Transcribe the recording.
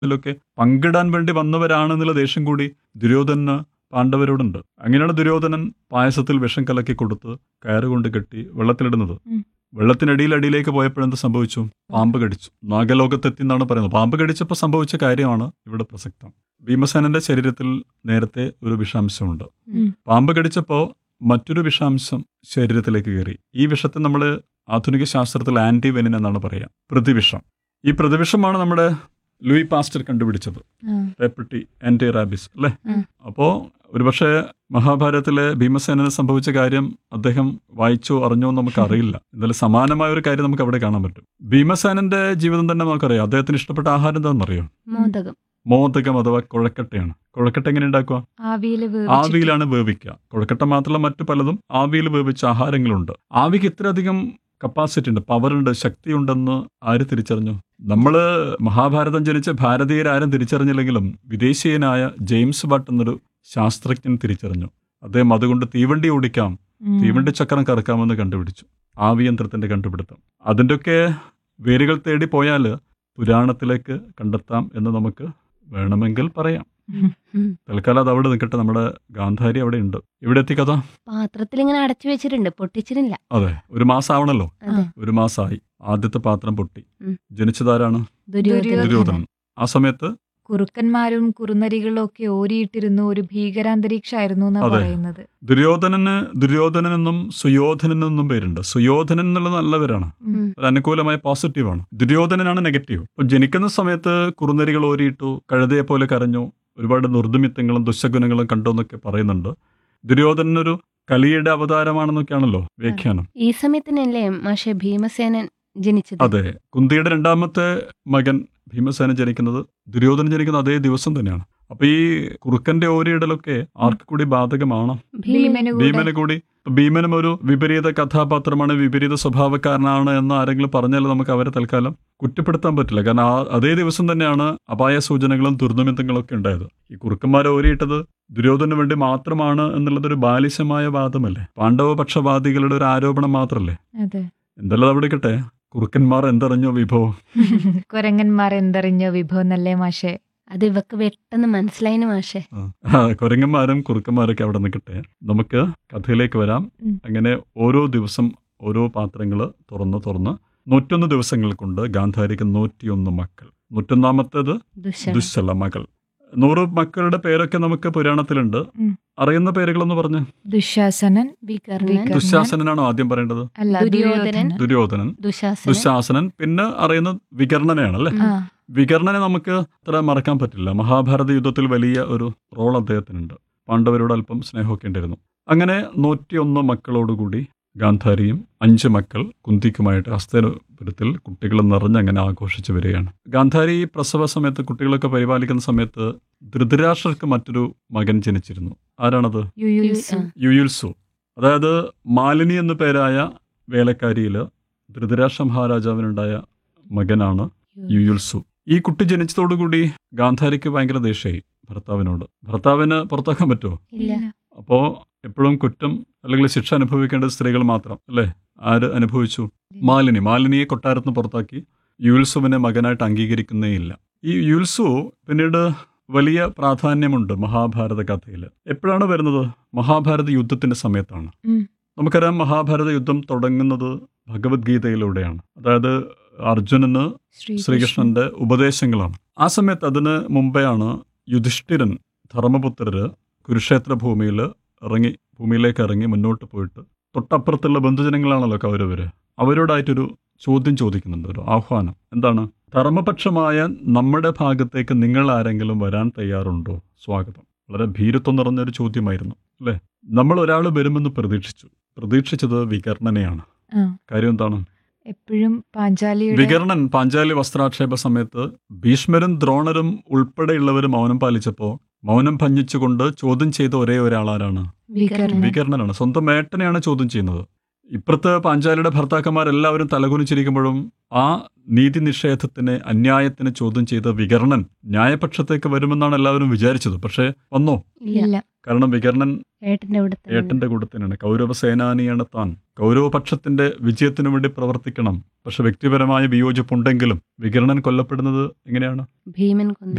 ഇതിലൊക്കെ പങ്കിടാൻ വേണ്ടി വന്നവരാണെന്നുള്ള ദേഷ്യം കൂടി ദുര്യോധനന് പാണ്ഡവരോടുണ്ട് അങ്ങനെയാണ് ദുര്യോധനൻ പായസത്തിൽ വിഷം കലക്കി കൊടുത്ത് കയറുകൊണ്ട് കെട്ടി വെള്ളത്തിലിടുന്നത് ഉം. വെള്ളത്തിനടിയിൽ അടിയിലേക്ക് പോയപ്പോഴെന്ത് സംഭവിച്ചു പാമ്പ് കടിച്ചു നാഗലോകത്തെത്തി എന്നാണ് പറയുന്നത് പാമ്പ് കടിച്ചപ്പോൾ സംഭവിച്ച കാര്യമാണ് ഇവിടെ പ്രസക്തം ഭീമസേനന്റെ ശരീരത്തിൽ നേരത്തെ ഒരു വിഷാംശമുണ്ട് ഉം. പാമ്പ് കടിച്ചപ്പോൾ മറ്റൊരു വിഷാംശം ശരീരത്തിലേക്ക് കയറി ഈ വിഷത്തെ നമ്മൾ ആധുനിക ശാസ്ത്രത്തിൽ ആന്റി വെനിൻ എന്നാണ് പറയുക പ്രതിവിഷം ഈ പ്രതിവിഷമാണ് നമ്മുടെ ലൂയി പാസ്റ്റർ കണ്ടുപിടിച്ചത് ആ. പേപ്പട്ടി ആന്റി റാബിസ് അല്ലേ ഉം. അപ്പോ ഒരുപക്ഷെ മഹാഭാരതത്തിലെ ഭീമസേനന് സംഭവിച്ച കാര്യം അദ്ദേഹം വായിച്ചോ അറിഞ്ഞോ എന്ന് നമുക്ക് അറിയില്ല എന്നാലും സമാനമായ ഒരു കാര്യം നമുക്ക് അവിടെ കാണാൻ പറ്റും ഭീമസേനന്റെ ജീവിതം തന്നെ നമുക്കറിയാം അദ്ദേഹത്തിന് ഇഷ്ടപ്പെട്ട ആഹാരം എന്താണെന്നറിയോ മോദകം മോദകം അഥവാ കുഴക്കട്ടയാണ് കുഴക്കട്ട എങ്ങനെ ഉണ്ടാക്കുക ആവിയില് ആവിയിലാണ് വേവിക്കുക കുഴക്കട്ട മാത്രമല്ല മറ്റു പലതും ആവിയിൽ വേവിച്ച ആഹാരങ്ങളുണ്ട് ആവിക്ക് ഇത്രയധികം കപ്പാസിറ്റി ഉണ്ട് പവർ ഉണ്ട് ശക്തിയുണ്ടെന്ന് ആര് തിരിച്ചറിഞ്ഞു നമ്മൾ മഹാഭാരതം ജനിച്ച ഭാരതീയരാരും തിരിച്ചറിഞ്ഞില്ലെങ്കിലും വിദേശീയനായ ജെയിംസ് ബട്ട് എന്നൊരു ശാസ്ത്രജ്ഞൻ തിരിച്ചറിഞ്ഞു അദ്ദേഹം അതുകൊണ്ട് തീവണ്ടി ഓടിക്കാം തീവണ്ടി ചക്രം കറക്കാമെന്ന് കണ്ടുപിടിച്ചു ആവി യന്ത്രത്തിന്റെ കണ്ടുപിടുത്തം അതിൻ്റെയൊക്കെ വേരുകൾ തേടി പോയാൽ പുരാണത്തിലേക്ക് കണ്ടെത്താം എന്ന് നമുക്ക് വേണമെങ്കിൽ പറയാം തൽക്കാലം അത് അവിടെ നിൽക്കട്ടെ നമ്മുടെ ഗാന്ധാരി അവിടെ ഉണ്ട് ഇവിടെ എത്തി കഥ പാത്രത്തിൽ ഇങ്ങനെ അടച്ചു വെച്ചിട്ടുണ്ട് പൊട്ടിച്ചിട്ടില്ല അതെ ഒരു മാസം ആവണല്ലോ അതെ ഒരു മാസമായി ആദ്യത്തെ പാത്രം പൊട്ടി ഉം. ജനിച്ചതാരാണ് ദുര്യോധന ദുര്യോധനൻ. ദുര്യോധനൻ ആ സമയത്ത് കുറുക്കന്മാരും കുറുനരികളും ഒക്കെ ഓരിയിട്ടിരുന്നു ഒരു ഭീകരാന്തരീക്ഷമായിരുന്നു എന്നാ അതെ. പറയുന്നത് ദുര്യോധനന് ദുര്യോധനനെന്നും സുയോധനനെന്നും പേരുണ്ട് സുയോധനൻ എന്നുള്ളത് നല്ല പേരാണ് ഉം. ഒരു അനുകൂലമായ പോസിറ്റീവാണ് ദുര്യോധനനാണ് നെഗറ്റീവ് അപ്പൊ ജനിക്കുന്ന സമയത്ത് കുറുനരികൾ ഓരിയിട്ടു കഴുതയെ പോലെ കരഞ്ഞു ഒരുപാട് നിർദ്ദമിത്തങ്ങളും ദുശഗുണങ്ങളും കണ്ടു എന്നൊക്കെ പറയുന്നുണ്ട് ദുര്യോധനനൊരു കലിയുടെ അവതാരമാണെന്നൊക്കെയാണല്ലോ വ്യാഖ്യാനം ഈ സമയത്തിനല്ലേ മാഷെ ഭീമസേനൻ ജനിച്ചത് അതെ കുന്തിയുടെ രണ്ടാമത്തെ മകൻ ഭീമസേന ജനിക്കുന്നത് ദുര്യോധനൻ ജനിക്കുന്ന അതേ ദിവസം തന്നെയാണ് അപ്പൊ ഈ കുറുക്കന്റെ ഓരിയിടലൊക്കെ ആർക്ക് കൂടി ബാധകമാണ് ഭീമൻ ഭീമന് കൂടെ ഭീമന് കൂടി ഭീമനും ഒരു വിപരീത കഥാപാത്രമാണ് വിപരീത സ്വഭാവക്കാരനാണ് എന്ന് ആരെങ്കിലും പറഞ്ഞാൽ നമുക്ക് അവരെ തൽക്കാലം കുറ്റപ്പെടുത്താൻ പറ്റില്ല കാരണം ആ അതേ ദിവസം തന്നെയാണ് അപായ സൂചനകളും ദുർനിമിത്തങ്ങളും ഒക്കെ ഉണ്ടായത് ഈ കുറുക്കന്മാരെ ഓരിയിട്ടത് ദുര്യോധനു വേണ്ടി മാത്രമാണ് എന്നുള്ളത് ഒരു ബാലിശമായ വാദമല്ലേ പാണ്ഡവപക്ഷവാദികളുടെ ഒരു ആരോപണം മാത്രമല്ലേ അതെ എന്തായാലും അത് അവിടെ ഇരിക്കട്ടെ കുറുക്കന്മാർ എന്തറിഞ്ഞോ വിഭവം കുരങ്ങന്മാർ എന്തറിഞ്ഞോ വിഭവം എന്നല്ലേ മാഷെ അത് ഇവക്ക് പെട്ടെന്ന് മനസ്സിലായിന് മാഷെ ആ, കുരങ്ങന്മാരും കുറുക്കന്മാരൊക്കെ അവിടെ നിൽക്കട്ടെ നമുക്ക് കഥയിലേക്ക് വരാം ഉം. അങ്ങനെ ഓരോ ദിവസം ഓരോ പാത്രങ്ങൾ തുറന്ന് തുറന്ന് നൂറ്റൊന്ന് ദിവസങ്ങൾ കൊണ്ട് ഗാന്ധാരിക്ക് നൂറ്റിയൊന്ന് മക്കൾ നൂറ്റൊന്നാമത്തേത് ദുശ ദുശ്ശല മകൾ നൂറ് മക്കളുടെ പേരൊക്കെ നമുക്ക് പുരാണത്തിലുണ്ട് ഉം. അറിയുന്ന പേരുകളെന്ന് പറഞ്ഞ് ദുശാസനൻ വികർണൻ വികർണൻ. ദുശാസനനാണോ ആദ്യം പറയേണ്ടത് അല്ല ദുര്യോധനൻ. ദുര്യോധനൻ ദുര്യോധനൻ ദുശാസനൻ ദുശാസനൻ പിന്നെ അറിയുന്ന വികർണനെയാണ് അല്ലേ ആ വികർണനെ നമുക്ക് അത്ര മറക്കാൻ പറ്റില്ല മഹാഭാരത യുദ്ധത്തിൽ വലിയ ഒരു റോൾ അദ്ദേഹത്തിനുണ്ട് പാണ്ഡവരോട് അല്പം സ്നേഹമൊക്കെ ഉണ്ടായിരുന്നു അങ്ങനെ നൂറ്റിയൊന്ന് മക്കളോടുകൂടി ഗാന്ധാരിയും അഞ്ച് മക്കൾ കുന്തിക്കുമായിട്ട് ഹസ്തപുരത്തിൽ കുട്ടികൾ നിറഞ്ഞങ്ങനെ ആഘോഷിച്ചു വരികയാണ് ഗാന്ധാരി ഈ പ്രസവ സമയത്ത് കുട്ടികളൊക്കെ പരിപാലിക്കുന്ന സമയത്ത് ധൃതരാഷ്ട്രർക്ക് മറ്റൊരു മകൻ ജനിച്ചിരുന്നു ആരാണത് യുയുത്സു. ആ. യുയുൽസു അതായത് മാലിനി എന്നു പേരായ വേലക്കാരിയിൽ ധൃതരാഷ്ട്ര മഹാരാജാവിനുണ്ടായ മകനാണ് യുയുൽസു ഈ കുട്ടി ജനിച്ചതോടുകൂടി ഗാന്ധാരിക്ക് ഭയങ്കര ദേഷ്യമായി ഭർത്താവിനോട് ഭർത്താവിന് പുറത്താക്കാൻ പറ്റുമോ ഇല്ല അപ്പോൾ എപ്പോഴും കുറ്റം അല്ലെങ്കിൽ ശിക്ഷ അനുഭവിക്കേണ്ടത് സ്ത്രീകൾ മാത്രം അല്ലേ ആര് അനുഭവിച്ചു മാലിനി മാലിനിയെ കൊട്ടാരത്തിന് പുറത്താക്കി യുൽസുവിനെ മകനായിട്ട് അംഗീകരിക്കുന്നേയില്ല ഈ യുൽസു പിന്നീട് വലിയ പ്രാധാന്യമുണ്ട് മഹാഭാരത കഥയിൽ എപ്പോഴാണ് വരുന്നത് മഹാഭാരത യുദ്ധത്തിന്റെ സമയത്താണ് ഉം. നമുക്കറിയാം മഹാഭാരത യുദ്ധം തുടങ്ങുന്നത് ഭഗവത്ഗീതയിലൂടെയാണ് അതായത് അർജുനന് ശ്രീകൃഷ്ണന്റെ ഉപദേശങ്ങളാണ് ആ സമയത്ത് അതിന് മുമ്പെയാണ് യുധിഷ്ഠിരൻ ധർമ്മപുത്രര് കുരുക്ഷേത്ര ഭൂമിയിൽ ഇറങ്ങി ഭൂമിയിലേക്ക് ഇറങ്ങി മുന്നോട്ട് പോയിട്ട് തൊട്ടപ്പുറത്തുള്ള ബന്ധുജനങ്ങളാണല്ലോ കൗരവര് അവരോടായിട്ടൊരു ചോദ്യം ചോദിക്കുന്നുണ്ട് ഒരു ആഹ്വാനം എന്താണ് ധർമ്മപക്ഷമായ നമ്മുടെ ഭാഗത്തേക്ക് നിങ്ങൾ ആരെങ്കിലും വരാൻ തയ്യാറുണ്ടോ സ്വാഗതം വളരെ ഭീരുത്വം നിറഞ്ഞൊരു ചോദ്യമായിരുന്നു അല്ലേ നമ്മൾ ഒരാൾ വരുമെന്ന് പ്രതീക്ഷിച്ചു പ്രതീക്ഷിച്ചത് വികർണനെയാണ് ആ. കാര്യം എന്താണ് എപ്പോഴും പാഞ്ചാലിയുടെ വികർണൻ പാഞ്ചാലി വസ്ത്രാക്ഷേപ സമയത്ത് ഭീഷ്മരും ദ്രോണരും ഉൾപ്പെടെയുള്ളവർ മൗനം പാലിച്ചപ്പോൾ മൗനം ഭഞ്ജിച്ചുകൊണ്ട് ചോദ്യം ചെയ്ത ഒരേ ഒരാളാരാണ് വികർണൻ. വികർണനാണ് സ്വന്തം ഏട്ടനെയാണ് ചോദ്യം ചെയ്യുന്നത് ഇപ്പുറത്ത് പാഞ്ചാലിയുടെ ഭർത്താക്കന്മാരെല്ലാവരും തലകുനിച്ചിരിക്കുമ്പോഴും ആ നീതി നിഷേധത്തിന് അന്യായത്തിന് ചോദ്യം ചെയ്ത വികർണൻ ന്യായപക്ഷത്തേക്ക് വരുമെന്നാണ് എല്ലാവരും വിചാരിച്ചത് പക്ഷേ വന്നോ ഇല്ല ഇല്ല കാരണം വികർണൻ ഏട്ടന്റെ അവിടെ തന്നെ ഏട്ടന്റെ കൂടെ തന്നെയാണ് കൗരവ സേനാനിയാണ് താൻ കൗരവപക്ഷത്തിന്റെ വിജയത്തിനു വേണ്ടി പ്രവർത്തിക്കണം പക്ഷെ വ്യക്തിപരമായ വിയോജിപ്പുണ്ടെങ്കിലും വികർണൻ കൊല്ലപ്പെടുന്നത് എങ്ങനെയാണ് ഭീമൻ കൊന്നു